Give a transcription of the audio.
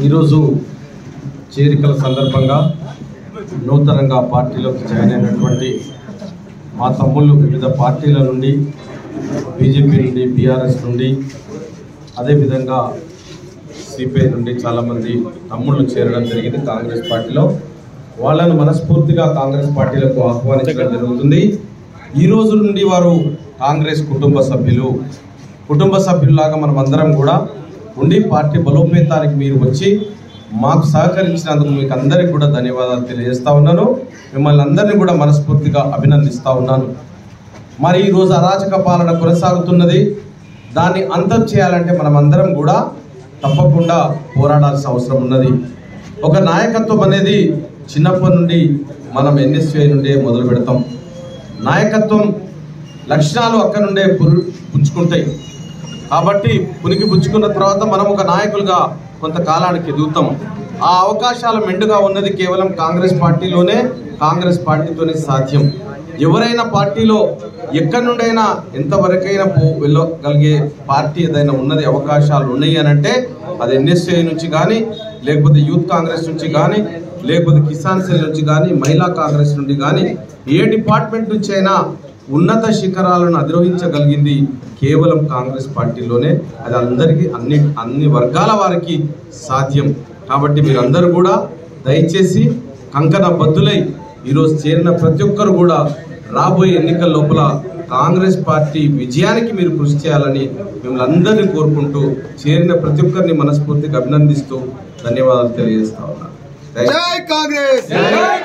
ఈరోజు చేరికల సందర్భంగా నూతనంగా పార్టీలోకి జాయిన్ అయినటువంటి మా తమ్ముళ్ళు వివిధ పార్టీల నుండి బీజేపీ నుండి బీఆర్ఎస్ నుండి అదేవిధంగా సిపిఐ నుండి చాలామంది తమ్ముళ్ళు చేరడం జరిగింది కాంగ్రెస్ పార్టీలో వాళ్ళను మనస్ఫూర్తిగా కాంగ్రెస్ పార్టీలకు ఆహ్వానించడం జరుగుతుంది ఈ రోజు నుండి వారు కాంగ్రెస్ కుటుంబ సభ్యులు కుటుంబ సభ్యుల్లాగా మనం అందరం కూడా ఉండి పార్టీ బలోపేతానికి మీరు వచ్చి మాకు సహకరించినందుకు మీకు అందరికీ కూడా ధన్యవాదాలు తెలియజేస్తా ఉన్నాను మిమ్మల్ని అందరినీ కూడా మనస్ఫూర్తిగా అభినందిస్తా ఉన్నాను మరి ఈ రోజు అరాచక పాలన కొనసాగుతున్నది దాన్ని అంతం చేయాలంటే మనం అందరం కూడా తప్పకుండా పోరాడాల్సిన అవసరం ఉన్నది ఒక నాయకత్వం అనేది చిన్నప్పటి నుండి మనం ఎన్ఎస్ఐ నుండే మొదలు పెడతాం నాయకత్వం లక్షణాలు అక్కడ నుండే పురు- పుంజుకుంటాయి కాబట్టి పునికి పుచ్చుకున్న తర్వాత మనం ఒక నాయకులుగా కొంతకాలానికి ఎదుగుతాం ఆ అవకాశాలు మెండుగా ఉన్నది కేవలం కాంగ్రెస్ పార్టీలోనే కాంగ్రెస్ పార్టీతోనే సాధ్యం ఎవరైనా పార్టీలో ఎక్కడి నుండైనా ఎంతవరకైనా పో వెళ్ళగలిగే పార్టీ ఏదైనా ఉన్నది అవకాశాలు ఉన్నాయి అని అంటే అది ఎన్ఎస్ఐ నుంచి కానీ లేకపోతే యూత్ కాంగ్రెస్ నుంచి కానీ లేకపోతే కిసాన్ సెల్ నుంచి కానీ మహిళా కాంగ్రెస్ నుండి కానీ ఏ డిపార్ట్మెంట్ నుంచి అయినా ఉన్నత శిఖరాలను అధిరోహించగలిగింది కేవలం కాంగ్రెస్ పార్టీలోనే అది అందరికీ అన్ని అన్ని వర్గాల వారికి సాధ్యం కాబట్టి మీరందరూ కూడా దయచేసి కంకణ బద్దులై ఈరోజు చేరిన ప్రతి ఒక్కరు కూడా రాబోయే ఎన్నికల లోపల కాంగ్రెస్ పార్టీ విజయానికి మీరు కృషి చేయాలని మిమ్మల్ని అందరినీ కోరుకుంటూ చేరిన ప్రతి ఒక్కరిని మనస్ఫూర్తిగా అభినందిస్తూ ధన్యవాదాలు తెలియజేస్తా ఉన్నాను థాంక్యూ. జై కాంగ్రెస్